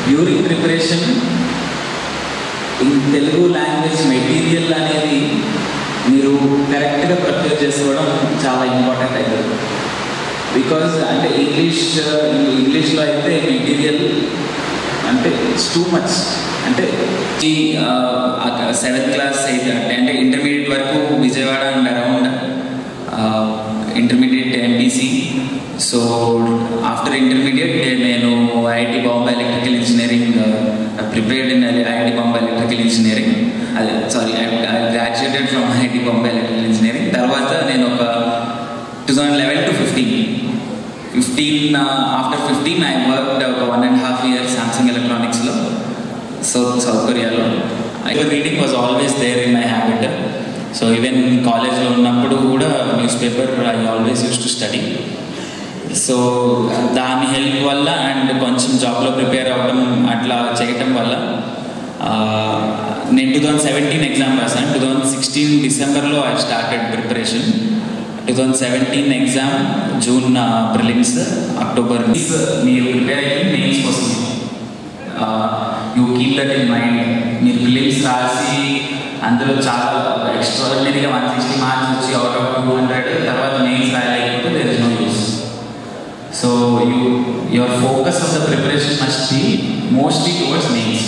During preparation in Telugu language material అనేది మీరు కరెక్ట్గా ప్రిపేర్ చేసుకోవడం చాలా ఇంపార్టెంట్ అవుతుంది బికాజ్ అంటే ఇంగ్లీష్ ఇంగ్లీష్లో అయితే మెటీరియల్ అంటే ఇట్స్ టూ మచ్ అంటే సెవెంత్ క్లాస్ అయితే అంటే ఇంటర్మీడియట్ వరకు Vijayawada and around intermediate MPC so after intermediate నేను IIT Bombay electrical engineering prepared in IIT Bombay electrical engineering అదే sorry I graduated from IIT Bombay electrical engineering తర్వాత నేను ఒక two thousand eleven to fifteen fifteen after fifteen I worked ఒక one and half year Samsung ఎలక్ట్రానిక్స్లో south south కొరియాలో I reading was always there in my habit so even కాలేజ్లో ఉన్నప్పుడు కూడా news paper I always use to study so దాని help వల్ల and కొంచెం జాబ్లో ప్రిపేర్ అవ్వడం అట్లా చేయటం వల్ల ఆ, నేను టూ థౌజండ్ సెవెంటీన్ ఎగ్జామ్ రాశాను టూ థౌజండ్ సిక్స్టీన్ డిసెంబర్లో I started preparation two thousand seventeen exam June prelims October మీరు ప్రిపేర్ అయ్యి మెయిన్స్ వస్తుంది you keep that in mind మీరు ప్రిలిమ్స్ రాసి అందులో చాలా ఎక్స్ట్రాడినరీగా వన్ సిక్స్టీ మార్క్స్ వచ్చి అవుట్ ఆఫ్ టూ హండ్రెడ్ తర్వాత మెయిన్స్ రాయలేకపోతే there is no use so you your focus of the preparation must be mostly towards mains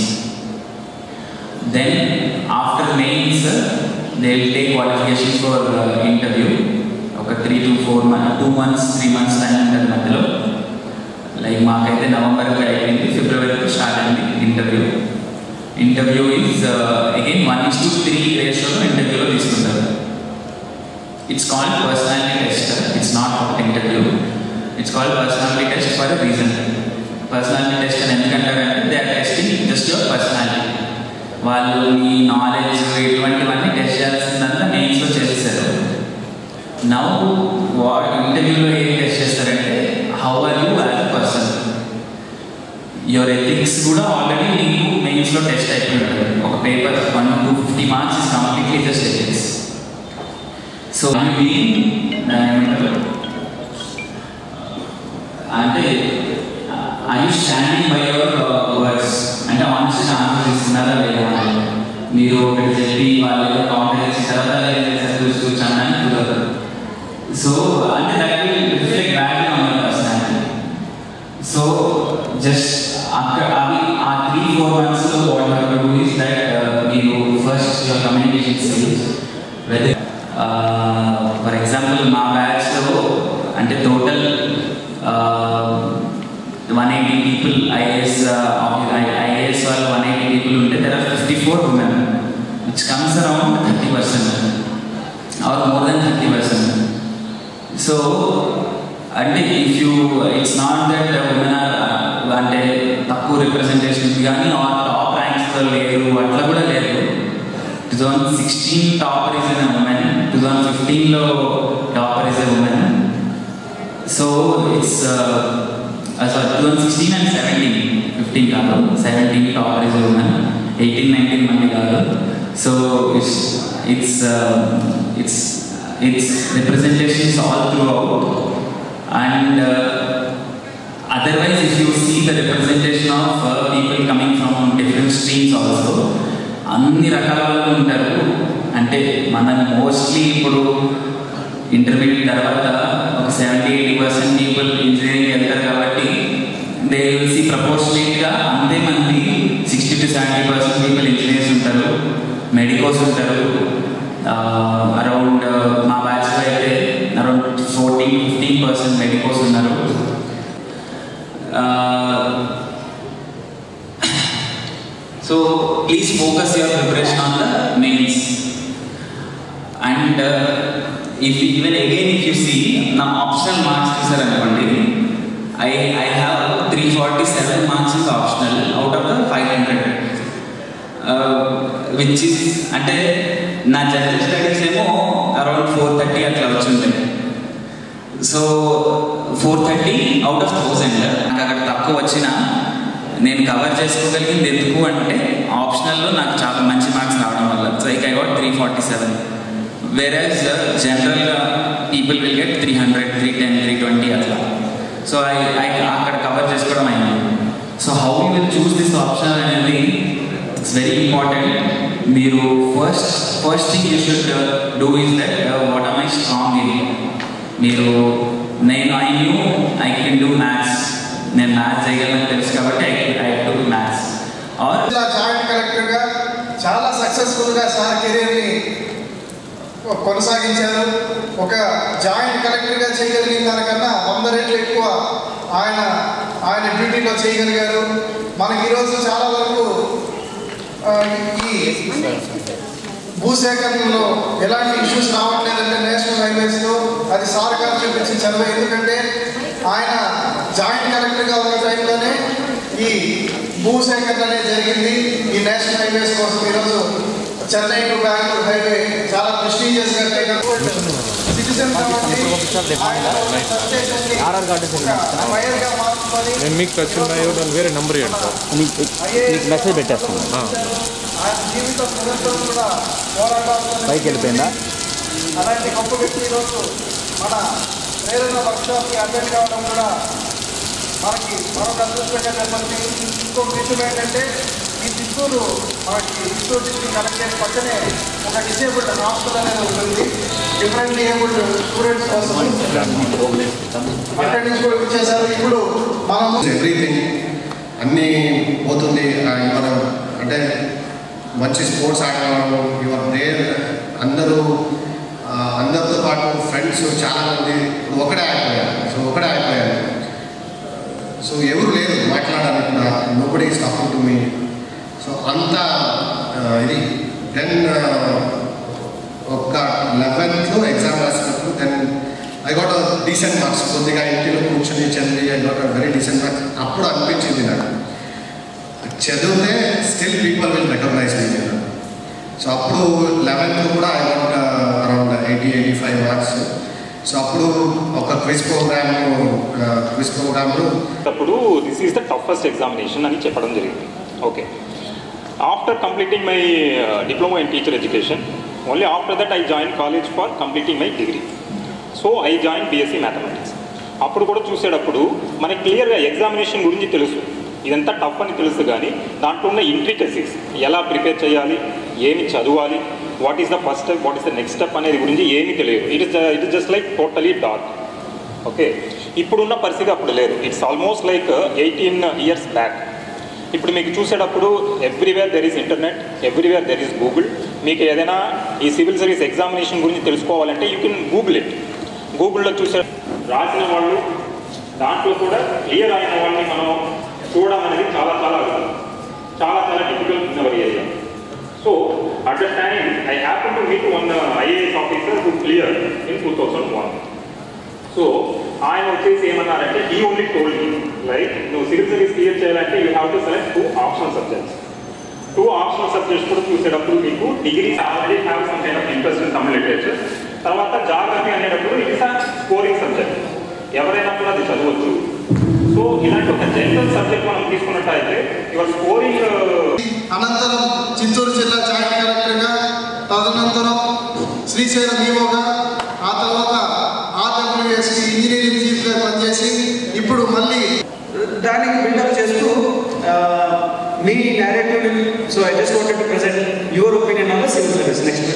then after mains they will take qualification for interview ఒక three to four month two months three months time ఉంటుంది మధ్యలో like మాకైతే నవంబర్కి అయిపోయింది ఫిబ్రవరికి start అయింది interview interview is again one is to three రేషియోలో ఇంటర్వ్యూలో తీసుకుంటారు it's called personality test it's not interview it's called personality test for a reason personality test అని ఎందుకంటారంటే they are testing just your personality వాళ్ళు మీ knowledge ఇటువంటివన్నీ test చేయాల్సిందంతా మెయిన్స్లో చేసేసారు నౌ వాట్ ఇంటర్వ్యూలో ఏం టెస్ట్ చేస్తారంటే how are you as a person your ethics కూడా ఆల్రెడీ మీకు మెయిన్స్లో టెస్ట్ అయిపోయి ఉంటుంది ఒక paper one two fifty marks is completely just ethics so మీ ఏమంటారు అంటే I you standing by your words అంటే ఆన్సర్ ఆన్సర్ ఇస్తున్నారా లేదా మీరు ఒకటి చెప్పి వాళ్ళు ఏదో కాంపిటెన్స్ తర్వాత చూసి కూర్చోండి కుదరదు సో అంటే that will reflect back on your personality so just అక్కడ అవి ఆ త్రీ ఫోర్ మంత్స్లో what you do is that మీరు first your communication skills whether for example మా బ్యాచ్లో అంటే total one eighty people IAS IAS వాళ్ళు వన్ ఎయిటీ పీపుల్ ఉంటే there are fifty four women which comes around thirty percent or more than thirty percent so అంటే if you it's not that women are అంటే తక్కువ representation కానీ are top ర్యాంక్స్లో లేరు అట్లా కూడా లేదు two thousand sixteen topper is an women two thousand ఫిఫ్టీన్లో topper is a women so it's sorry two thousand sixteen and seventeen fifteen కాదు seventeen topper is a women eighteen nineteen మంది కాదు so it's it's it's it's representations all throughout and otherwise if you see the representation of people coming from different streams also అన్ని రకాల వాళ్ళు ఉంటారు అంటే మనం mostly ఇప్పుడు intermediate తర్వాత ఒక seventy eighty percent people engineering వెళ్తారు కాబట్టి దే విల్ సి ప్రపోర్షనేట్గా అంతే మంది sixty to seventy percent people engineers ఉంటారు మెడికోస్ ఉంటారు అరౌండ్ మా బ్యాచ్లో అయితే around fourteen fifteen percent medicos ఉన్నారు so please focus your preparation on the mains and if even again if you see నా ఆప్షనల్ మార్క్స్ చూసారనుకోండి I I have three forty seven marks is optional out of the five hundred which is అంటే నా general studies ఏమో around four thirty అట్లా వచ్చుంటాయి so four thirty out of thousand నాకు అక్కడ తక్కువ వచ్చిన నేను కవర్ చేసుకోగలిగింది ఎందుకు అంటే ఆప్షనల్లో నాకు చాలా మంచి మార్క్స్ రావడం వల్ల so I got three forty seven average జనరల్గా people will get three hundred three ten three twenty అట్లా సో ఐ ఐ అక్కడ కవర్ చేసుకోవడం అయింది so how you will choose this option అనేది ఇట్స్ వెరీ ఇంపార్టెంట్ మీరు first first thing you should do is that what am I strong in మీరు నేను I knew I can do maths నేను maths చేయగలను తెలుసు కాబట్టి I I do maths or జిల్లా joint కలెక్టర్గా చాలా సక్సెస్ఫుల్గా సార్ కెరీర్ని కొనసాగించారు ఒక జాయింట్ కలెక్టర్గా చేయగలిగిన దానికన్నా వంద రెట్లు ఎక్కువ ఆయన ఆయన డ్యూటీలో చేయగలిగారు మనకి ఈరోజు చాలా వరకు ఆ, ఈ భూసేకరణలో ఎలాంటి ఇష్యూస్ రావట్లేదంటే నేషనల్ హైవేస్లో అది సార్ గారు చూపించిన చదివే ఎందుకంటే ఆయన జాయింట్ కలెక్టర్గా ఉన్న టైంలోనే ఈ భూసేకరణ అనేది జరిగింది ఈ నేషనల్ హైవేస్ కోసం ఈరోజు చెన్నై టు బెంగళూరు హైవే చాలా ప్రెస్టీజియస్గా సిటిజన్ ఆర్ఆర్ కార్డు వైర్గా మార్చుకొని నేను మీకు టచ్ ఉన్నాయో దాని వేరే నెంబర్ ఇవ్వండి సార్ నీకు నీకు మెసేజ్ పెట్టేస్తాను ఆ. ఆయన జీవితం నిరంతరం కూడా పోరాటాలతో పైకి వెళ్ళిపోయిందా అలాంటి గొప్ప వ్యక్తి ఈరోజు మన ప్రేరణ వర్క్షాప్కి అటెండ్ కావడం కూడా మనకి మరొక అదృష్టంగా చెప్పండి ఇంకొక విషయం ఏంటంటే ఈ చిత్తూరు మనకి చిత్తూరు డిస్ట్రిక్ట్ కలెక్టరేట్ పక్కనే ఒక డిసేబుల్డ్ హాస్టల్ అనేది ఉంటుంది డిఫరెంట్లీ ఏబుల్డ్ స్టూడెంట్స్ కోసం అక్కడి నుంచి కూడా వచ్చేసారు ఇప్పుడు మనము ఎవ్రీథింగ్ అన్నీ పోతుంది ఆ, మనం అంటే మంచి స్పోర్ట్స్ ఆడేవాళ్ళు యువర్ ప్లేయర్ అందరూ ఆ, అందరితో పాటు ఫ్రెండ్స్ చాలామంది ఇప్పుడు ఒకడే ఆడిపోయారు సో ఒకడే ఆడిపోయారు సో ఎవరు లేరు మాట్లాడడానికి nobody is talking to me so అంత ఆ, ఇది దెన్ ఒక లెవెన్త్లో ఎగ్జామ్ రాసినప్పుడు then I got decent marks కొద్దిగా ఇంటిలో కూర్చొని చదివి I got very decent marks అప్పుడు అనిపించింది నాకు చదివితే still people will recognise me so అప్పుడు లెవెన్త్ కూడా I got around eighty eighty five marks so అప్పుడు ఒక క్విజ్ ప్రోగ్రామ్ క్విజ్ ప్రోగ్రామ్లో అప్పుడు this is the toughest examination అని చెప్పడం జరిగింది okay after completing my diploma in teacher education only after that I join college for completing my degree so I join BSc mathematics అప్పుడు కూడా చూసేటప్పుడు మనకి క్లియర్గా ఎగ్జామినేషన్ గురించి తెలుసు ఇదంతా టఫ్ అని తెలుసు కానీ దాంట్లో ఉన్న ఇంట్రికసీస్ ఎలా ప్రిపేర్ చేయాలి ఏమి చదవాలి what is the first step what is the next step అనేది గురించి ఏమీ తెలియదు it is it is just like totally dark okay ఇప్పుడున్న పరిస్థితి అప్పుడు లేదు it's almost like eighteen years back ఇప్పుడు మీకు చూసేటప్పుడు everywhere there is internet everywhere there is Google మీకు ఏదైనా ఈ సివిల్ సర్వీస్ ఎగ్జామినేషన్ గురించి తెలుసుకోవాలంటే యూ కెన్ గూగుల్ ఇట్ గూగుల్లో చూసే రాసిన వాళ్ళు దాంట్లో కూడా క్లియర్ అయిన వాళ్ళని మనం చూడడం అనేది చాలా చాలా అరుదు. చాలా చాలా difficult in our area so at the time I happen to meet one IAS officer who clear in two thousand one so ఆయన వచ్చేసి ఏమన్నారంటే ఈ ఓన్లీ టోల్డ్ మీ లైక్ నువ్వు సివిల్ సర్వీస్ క్లియర్ చేయాలంటే you have to select two optional subjects two optional subjects కూడా చూసేటప్పుడు మీకు degree already have some kind of interest in Tamil literature తర్వాత జాగ్రఫీ అనేటప్పుడు ఇట్స్ ఆ స్కోరింగ్ సబ్జెక్ట్ ఎవరైనా కూడా అది చదవచ్చు సో ఇలాంటి ఒక జనరల్ సబ్జెక్ట్ మనం తీసుకున్నట్టయితే యువర్ స్కోరింగ్ అనంతరం చిత్తూరు జిల్లా జాయింట్ కలెక్టర్గా తదనంతరం శ్రీశైలం ఈవోగా ఆ తర్వాత ఆర్డబ్ల్యూఎస్కి ఇంజనీరింగ్ చీఫ్గా పనిచేసి ఇప్పుడు మళ్ళీ దానికి బిల్డప్ చేస్తూ ఆ, మీ narrative so I just wanted to present your opinion on the civil service next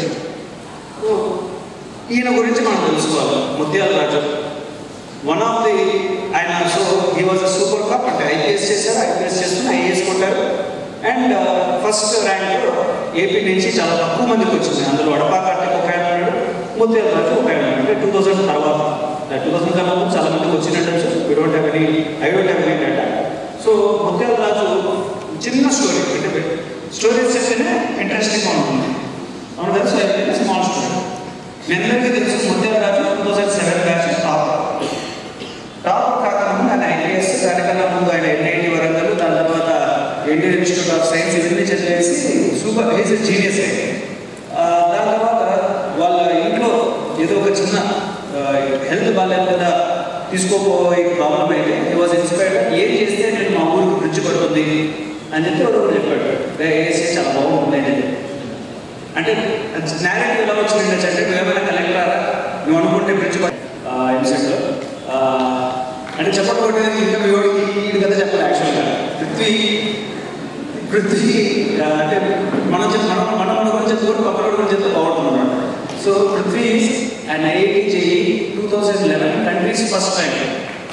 ఈయన గురించి మనం తెలుసుకోవాలి Muthyala Raju one of the ఆయన so he was a super cop అంటే ఐపీఎస్ చేశారు ఐపీఎస్ చేసుకుని ఐఏఎస్ కొట్టారు అండ్ ఫస్ట్ ర్యాంక్ ఏపీ నుంచి చాలా తక్కువ మందికి వచ్చింది అందులో అడపా కార్తిక్ ఒక ఆయన ఉన్నాడు ముత్యాల రాజు ఒక ఆయన ఉన్నాడు. అంటే టూ థౌసండ్ తర్వాత టూ థౌసండ్ తర్వాత చాలా మందికి వచ్చినట్టు we don't have any I don't have any data so Muthyala Raju చిన్న స్టోరీ అంటే స్టోరీస్ చెప్తేనే ఇంట్రెస్టింగ్గా ఉంటుంది అవును కదా సో స్మాల్ స్టోరీ మీ అందరికీ తెలుసు Muthyala Raju two thousand seven batch top top కాకముందు ఆయన ఐపీఎస్ దానికన్నా ముందు ఆయన ఎన్ఐటి వరంగల్ దాని తర్వాత ఇండియన్ ఇన్స్టిట్యూట్ ఆఫ్ సైన్స్ ఇవన్నీ చదివేసి సూపర్ హీస్ జీనియస్ దాని తర్వాత వాళ్ళ ఇంట్లో ఏదో ఒక చిన్న హెల్త్ బాగాలేదు కదా తీసుకోపోయే ప్రాబ్లం అయితే ఈ వాజ్ ఇన్స్పైర్డ్ ఏం చేస్తే నేను మా ఊరికి బ్రిడ్జ్ పడుతుంది అని చెప్పి ఎవరు ఒకరు చెప్పాడు "రే, ఏసీ చాలా బాగుంటుంది అని చెప్పి అంటే నేరేటివ్ ఎలా వచ్చింది అంటే నువ్వు ఏమైనా కలెక్టరా నువ్వు అనుకుంటే బ్రిడ్జ్ ఇన్సిడెంట్లో అంటే చెప్పడం కొట్టేది ఇంకా మీ వాడికి వీడి కథ చెప్పాలి యాక్చువల్గా పృథ్వీ పృథ్వీ ఆ, అంటే మనం చెప్ మనం మనం మన గురించి చెప్పుకొని పక్కన వాడి గురించి చెప్తే బాగుంటుంది అన్నమాట so Prithvi and IIT JEE two thousand eleven countries first rank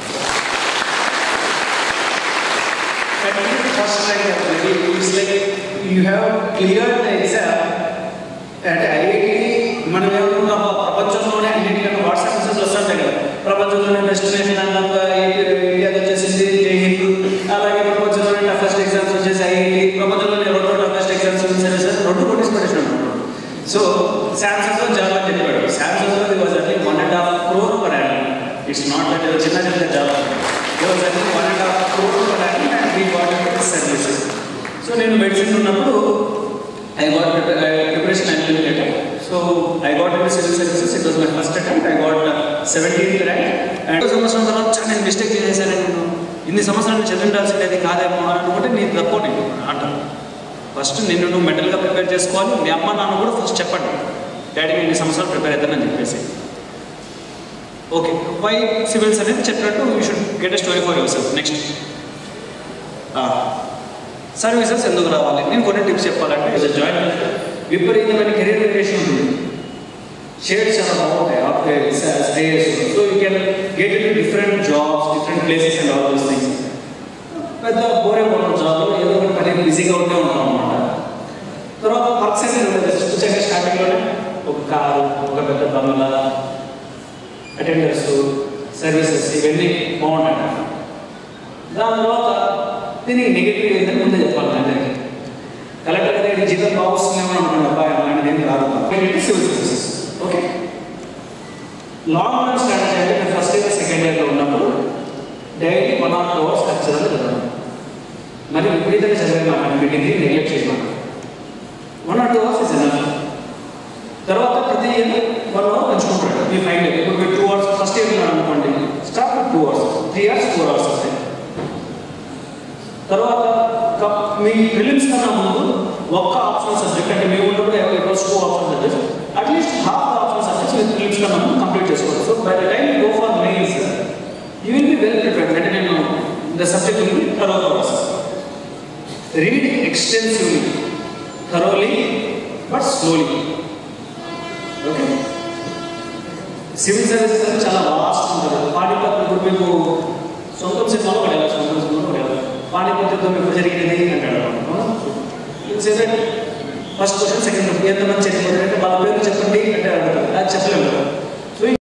country first rank ability. It's like you have cleared the exam at IIT మనం ఏమనుకున్నాం ప్రపంచంలోనే అన్నిటికన్నా వాట్సాప్ మెసేజ్ వస్తుంటాయి కదా ప్రపంచంలోనే డెస్టినేషన్ అన్నాక ఇండియాకి వచ్చేసింది జై హింద్ అలాగే ప్రపంచంలోనే టఫెస్ట్ ఎగ్జామ్స్ వచ్చేసి ఐఐటి ప్రపంచంలోనే రెండో టఫెస్ట్ ఎగ్జామ్స్ సరే సార్ రెండు కొట్టేసి పడేసాడు సో శాంసంగ్ లో జాబ్ అని చెప్పాడు శాంసంగ్ లో was at least one and half crore per annum it's not that చిన్న చిన్న job was at least one and half crore per annum and we got services so నేను మెడిసిన్ ఉన్నప్పుడు I got preparation unlimited so I got in civil services it was my first attempt I got seventeenth rank and సంవత్సరం తర్వాత చాలా నేను mistake చేసేసాను నేను ఇన్ని సంవత్సరాలు చదివిండాల్సింది కాదేమో అని అనుకుంటే నేను తప్పు నేను అంటాను ఫస్ట్ నిన్ను నువ్వు మెంటల్గా ప్రిపేర్ చేసుకోవాలి మీ అమ్మ నాన్న కూడా ఫస్ట్ చెప్పండి డాడీ నేను ఇన్ని సంవత్సరాలు ప్రిపేర్ అవుతానని చెప్పేసి ఓకే వై సివిల్స్ అనేది చెప్పినట్టు you should get a story for yourself next services ఎందుకు రావాలి నేను కొన్ని టిప్స్ చెప్పాలంటే ఇస్ జాయిన్ విపరీతమైన కెరీర్ వేరియేషన్ ఉంటుంది షేర్స్ చాలా బాగుంటాయి after IAS so you can get in different jobs different places and all those things పెద్ద బోరే ఉన్న జాబ్లో ఏదో ఒకటి పని బిజీగా ఉంటే ఉంటాం అన్నమాట తర్వాత వర్క్స్ అనేది ఉండదు వచ్చాక స్టార్టింగ్లోనే ఒక కారు ఒక పెద్ద బంగ్లా అటెండర్స్ సర్వీసెస్ ఇవన్నీ బాగుంటాయి దాని తర్వాత దీనికి నెగిటివ్ ఏంటంటే ముందే చెప్పాలి నా అందరికీ కలెక్టర్ దగ్గర జీతం బాగా వస్తుందేమో అనుకున్నాను అబ్బాయి అలాంటిది ఏం రాదు civil services okay long run strategy అంటే నేను ఫస్ట్ ఇయర్ సెకండ్ ఇయర్లో ఉన్నప్పుడు daily one or two hours ఖచ్చితంగా చదవడం మరి విపరీతంగా చదివాను మీ డిగ్రీ నెగ్లెక్ట్ చేయమని one or two hours is enough తర్వాత ప్రతి ఇయర్ వన్ అవర్ పెంచుకుంటాడు మీ ఫైవ్ ఇయర్ ఇప్పుడు మీరు టూ అవర్స్ ఫస్ట్ ఇయర్ ఉన్నాడు అనుకోండి start with two hours three hours four hours వస్తాయి తర్వాత క- మీ ప్రిలిమ్స్ కన్నా ముందు ఒక్క ఆప్షన్ సబ్జెక్ట్ అంటే మీ ఉన్నప్పుడు it was two option subjects at least half the option subjects మీ ప్రిలిమ్స్ కన్నా ముందు కంప్లీట్ చేసుకోవాలి so by the time go for mains you will be well prepared అంటే నేను ద సబ్జెక్ట్ విల్ బి తర్వాత hours read extensively thoroughly but slowly okay civil services అంటే చాలా vast ఉంటుంది పాణిపత్ ఇప్పుడు మీకు సొంతం సినిమాలో పడేయాలి సొంతం సినిమాలో పడేయాలి పాణిపత్ యుద్ధం ఎప్పుడు జరిగినది అంటాడు ఫస్ట్ క్వశ్చన్ సెకండ్ క్వశ్చన్ ఎంతమంది చనిపోయారు అంటే వాళ్ళ పేరు చెప్పండి